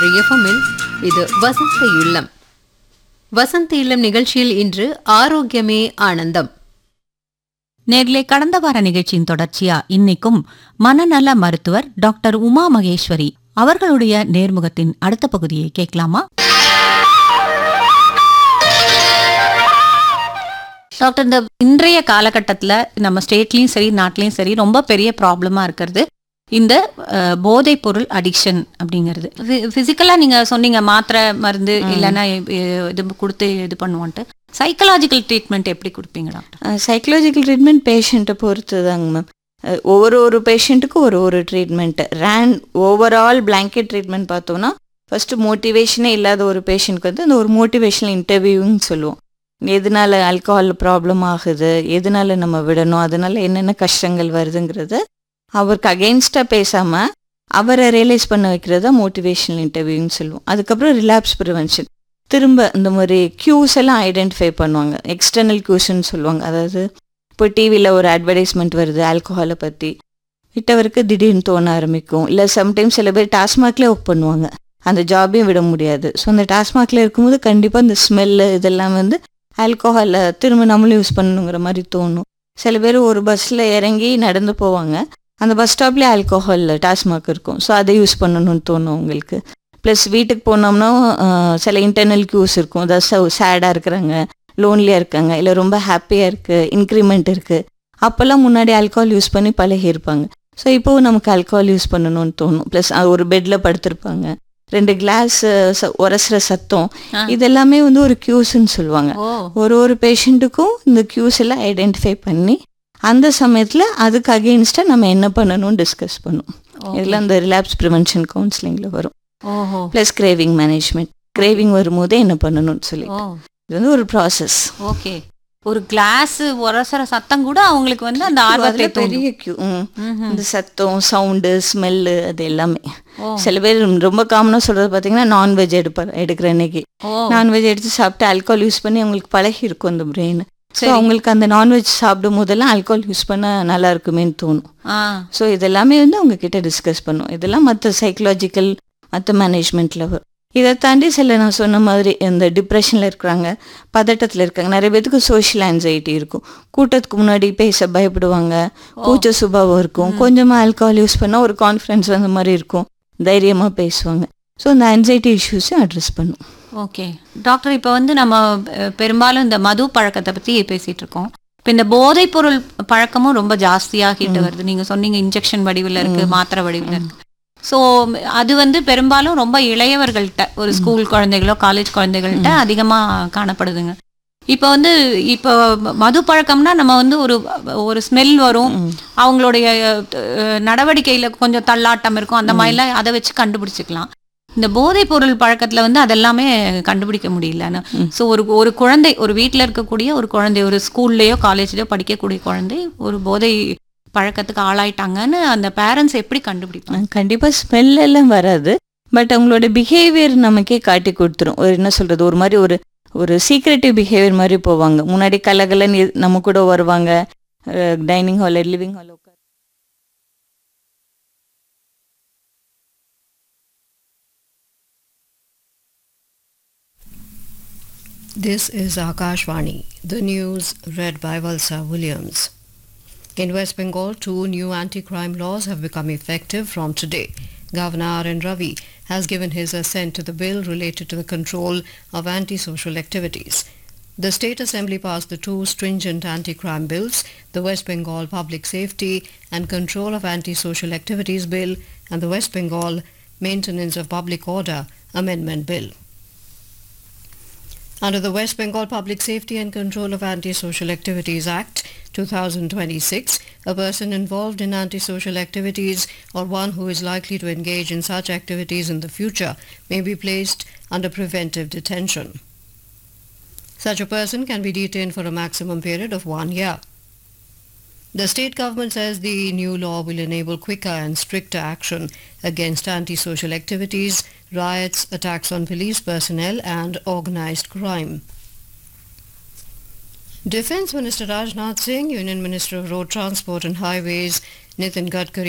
மூன்று எஃப்எம்மில் இது வசந்த இல்லம் வசந்த இல்லம் நிகழ்ச்சியில் இன்று ஆரோக்கியமே ஆனந்தம் நேர்களே கடந்த வார நிகழ்ச்சியின் தொடர்ச்சியா இன்னைக்கும் மனநல மருத்துவர் டாக்டர் உமா மகேஸ்வரி அவர்களுடைய நேர்முகத்தின் அடுத்த பகுதியை கேட்கலாமா டாக்டர் இந்த இன்றைய காலகட்டத்தில் நம்ம ஸ்டேட்லயும் சரி நாட்டிலையும் சரி ரொம்ப பெரிய ப்ராப்ளமா இருக்கிறது இந்த அஹ், போதைப் பொருள் அடிக்ஷன் அப்படிங்கிறது பிசிக்கலா நீங்க சொன்னீங்க மாத்திரை மருந்து இல்லைன்னா அஹ், இது கொடுத்து இது பண்ணுவோன்ட்டு சைக்கலாஜிக்கல் ட்ரீட்மெண்ட் எப்படி கொடுப்பீங்க டாக்டர் சைக்கலாஜிக்கல் ட்ரீட்மெண்ட் பேஷண்ட்டை பொறுத்து தாங்க மேம் ஒவ்வொரு ஒரு பேஷண்ட்டுக்கும் ஒரு ஒரு ட்ரீட்மெண்ட்டு ரேன் ஓவரால் பிளாங்கெட் ட்ரீட்மெண்ட் பார்த்தோம்னா ஃபஸ்ட்டு மோட்டிவேஷனே இல்லாத ஒரு பேஷண்ட்க்கு வந்து அந்த ஒரு மோட்டிவேஷனல் இன்டர்வியூன்னு சொல்லுவோம் எதனால ஆல்கஹால் ப்ராப்ளம் ஆகுது எதனால நம்ம விடணும் அதனால என்னென்ன கஷ்டங்கள் வருதுங்கிறத அவருக்கு அகெயின்ஸ்டாக பேசாமல் அவரை ரியலைஸ் பண்ண வைக்கிறத மோட்டிவேஷனல் இன்டர்வியூன்னு சொல்லுவோம் அதுக்கப்புறம் ரிலாப்ஸ் ப்ரிவென்ஷன் திரும்ப இந்த மாதிரி க்யூஸ் எல்லாம் ஐடென்டிஃபை பண்ணுவாங்க எக்ஸ்டர்னல் க்யூஸ்ன்னு சொல்லுவாங்க அதாவது இப்போ டிவியில் ஒரு அட்வர்டைஸ்மெண்ட் வருது ஆல்கஹாலை பற்றி விட்டவருக்கு திடீர்னு தோண ஆரம்பிக்கும் இல்லை சம்டைம்ஸ் சில பேர் டாஸ்மாக்லேயே ஒர்க் பண்ணுவாங்க அந்த ஜாபையும் விட முடியாது ஸோ அந்த டாஸ்மாக்ல இருக்கும்போது கண்டிப்பாக இந்த ஸ்மெல்லு இதெல்லாம் வந்து ஆல்கஹாலை திரும்ப நம்மளும் யூஸ் பண்ணணுங்கிற மாதிரி தோணும் சில பேர் ஒரு பஸ்ஸில் இறங்கி நடந்து போவாங்க அந்த பஸ் ஸ்டாப்லேயே ஆல்கஹால் டாஸ்மாக் இருக்கும் ஸோ அதை யூஸ் பண்ணணும்னு தோணும் உங்களுக்கு ப்ளஸ் வீட்டுக்கு போனோம்னா ஆஹ், சில இன்டர்னல் க்யூஸ் இருக்கும் அதாவது சேடாக இருக்கிறாங்க லோன்லியாக இருக்காங்க இல்லை ரொம்ப ஹாப்பியாக இருக்குது இன்க்ரிமெண்ட் இருக்குது அப்போல்லாம் முன்னாடி ஆல்கஹால் யூஸ் பண்ணி பழகி இருப்பாங்க ஸோ இப்போவும் நமக்கு ஆல்கஹால் யூஸ் பண்ணணும்னு தோணும் ப்ளஸ் ஒரு பெட்டில் படுத்திருப்பாங்க ரெண்டு கிளாஸ் உரசுற சத்தம் ஆ. இதெல்லாமே வந்து ஒரு க்யூஸ்ன்னு சொல்லுவாங்க ஓ ஒரு ஒரு பேஷண்ட்டுக்கும் இந்த க்யூஸ் எல்லாம் ஐடென்டிஃபை பண்ணி அந்த சமயத்தில் அதுக்கு அகெயின்ஸ்டாக நம்ம என்ன பண்ணணும்னு டிஸ்கஸ் பண்ணுவோம் இதெல்லாம் இந்த ரிலாப்ஸ் ப்ரிவென்ஷன் கவுன்சிலிங்கில் வரும் ஓஹோ ப்ளஸ் கிரேவிங் மேனேஜ்மெண்ட் கிரேவிங் வரும்போதே என்ன பண்ணணும்னு சொல்லி ஓ இது வந்து ஒரு ப்ராசஸ் ஓகே ஒரு கிளாஸ் உரசற சத்தம் கூட அவங்களுக்கு வந்து அந்த ஆர்வத்தை தூண்டும் பெரிய கியூ ம்ஹும். இந்த சத்தம் சவுண்டு ஸ்மெல்லு அது எல்லாமே ஓ சில பேர் ரொம்ப காமனாக சொல்றது பார்த்தீங்கன்னா நான்வெஜ் எடுப்பார் எடுக்கிற அன்னைக்கு ஓ நான்வெஜ் எடுத்து சாப்பிட்டு ஆல்கோல் யூஸ் பண்ணி அவங்களுக்கு பழகி இருக்கும் அந்த பிரெயின் ஸோ சரி. அவங்களுக்கு அந்த நான்வெஜ் சாப்பிடும் போதெல்லாம் ஆல்கோல் யூஸ் பண்ண நல்லா இருக்குமேன்னு தோணும் ஆ ஸோ இதெல்லாமே வந்து அவங்க கிட்ட டிஸ்கஸ் பண்ணுவோம் இதெல்லாம் மற்ற சைக்கலாஜிக்கல் மற்ற மேனேஜ்மெண்ட்ல வரும் இதை தாண்டி சில நான் சொன்ன மாதிரி இந்த டிப்ரெஷனில் இருக்கிறாங்க பதட்டத்தில் இருக்காங்க நிறைய பேத்துக்கு சோஷியல் ஆன்சைட்டி இருக்கும் கூட்டத்துக்கு முன்னாடி பேச பயப்படுவாங்க கூச்ச சுபாவம் இருக்கும் கொஞ்சமாக ஆல்கஹால் யூஸ் பண்ணால் ஒரு கான்ஃபிடன்ஸ் அந்த மாதிரி இருக்கும் தைரியமாக பேசுவாங்க ஸோ இந்த ஆன்சைட்டி இஷ்யூஸையும் அட்ரஸ் பண்ணும் ஓகே டாக்டர் இப்போ வந்து நம்ம அஹ், பெரும்பாலும் இந்த மது பழக்கத்தை பத்தி பேசிட்டு இருக்கோம் இப்போ இந்த போதைப் பொருள் பழக்கமும் ரொம்ப ஜாஸ்தியாகிட்டு வருது நீங்க சொன்னீங்க இன்ஜெக்ஷன் வடிவில் இருக்கு மாத்திரை வடிவில் இருக்கு ஸோ அது வந்து பெரும்பாலும் ரொம்ப இளையவர்கள்ட்ட ஒரு ஸ்கூல் குழந்தைகளோ காலேஜ் குழந்தைகள்கிட்ட அதிகமா காணப்படுதுங்க இப்போ வந்து இப்போ மது பழக்கம்னா நம்ம வந்து ஒரு ஒரு ஸ்மெல் வரும் அவங்களுடைய அஹ், நடவடிக்கையில கொஞ்சம் தள்ளாட்டம் இருக்கும் அந்த மாதிரிலாம் அதை வச்சு கண்டுபிடிச்சிக்கலாம் இந்த போதைப் பொருள் பழக்கத்துல வந்து அதெல்லாமே கண்டுபிடிக்க முடியல ஸோ ஒரு ஒரு குழந்தை ஒரு வீட்டில் இருக்கக்கூடிய ஒரு குழந்தை ஒரு ஸ்கூல்லையோ காலேஜ்லயோ படிக்கக்கூடிய குழந்தை ஒரு போதை பழக்கத்துக்கு ஆளாயிட்டாங்கன்னு அந்த பேரண்ட்ஸ் எப்படி கண்டுபிடிப்பாங்க கண்டிப்பாக ஸ்மெல் எல்லாம் வராது பட் அவங்களோட பிஹேவியர் நமக்கே காட்டி கொடுத்துரும் ஒரு என்ன சொல்றது ஒரு மாதிரி ஒரு ஒரு சீக்ரெட்டிவ் பிஹேவியர் மாதிரி போவாங்க முன்னாடி கலகலன்னு இரு- நம்ம கூட வருவாங்க டைனிங் ஹால் லிவிங் ஹால் உட்கார் This is Akashvani, the news read by Valsa Williams. In West Bengal, two new anti-crime laws have become effective from today. Governor R. N. Ravi has given his assent to the bill related to the control of antisocial activities. The State Assembly passed the two stringent anti-crime bills, the West Bengal Public Safety and Control of Antisocial Activities Bill and the West Bengal Maintenance of Public Order Amendment Bill. Under the West Bengal Public Safety and Control of Antisocial Activities Act 2026, a person involved in antisocial activities or one who is likely to engage in such activities in the future may be placed under preventive detention. Such a person can be detained for a maximum period of one year. The state government says the new law will enable quicker and stricter action against antisocial activities, riots, attacks on police personnel and organized crime. Defense Minister Rajnath Singh, Union Minister of Road Transport and Highways Nitin Gadkari